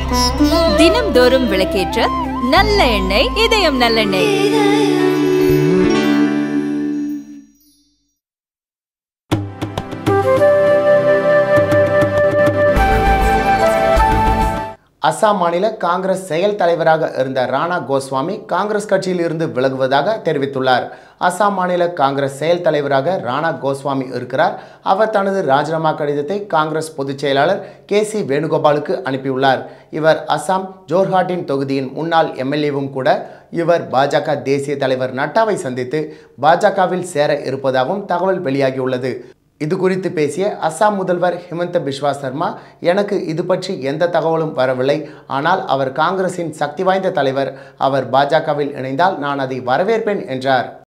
தினம்தோறும் விளக்கேற்ற நல்ல எண்ணெய் இதயம் நல்லெண்ணெய் அஸ்ஸாம் மாநில காங்கிரஸ் செயல் தலைவராக இருந்த ராணா கோஸ்வாமி காங்கிரஸ் கட்சியில் இருந்து விலகுவதாக தெரிவித்துள்ளார் அஸ்ஸாம் மாநில காங்கிரஸ் செயல் தலைவராக ராணா கோஸ்வாமி இருக்கிறார் அவர் தனது ராஜினாமா கடிதத்தை காங்கிரஸ் பொதுச் செயலாளர் கே சி வேணுகோபாலுக்கு அனுப்பியுள்ளார் இவர் அஸ்ஸாம் ஜோர்ஹாட்டின் தொகுதியின் முன்னாள் எம்எல்ஏவும் கூட இவர் பாஜக தேசிய தலைவர் நட்டாவை சந்தித்து பாஜகவில் சேர இருப்பதாகவும் தகவல் வெளியாகியுள்ளது இது குறித்து பேசிய அஸ்ஸாம் முதல்வர் ஹிமந்த பிஸ்வா சர்மா எனக்கு இது பற்றி எந்த தகவலும் வரவில்லை ஆனால் அவர் காங்கிரசின் சக்தி வாய்ந்த தலைவர் அவர் பாஜகவில் இணைந்தால் நான் அதை வரவேற்பேன் என்றார்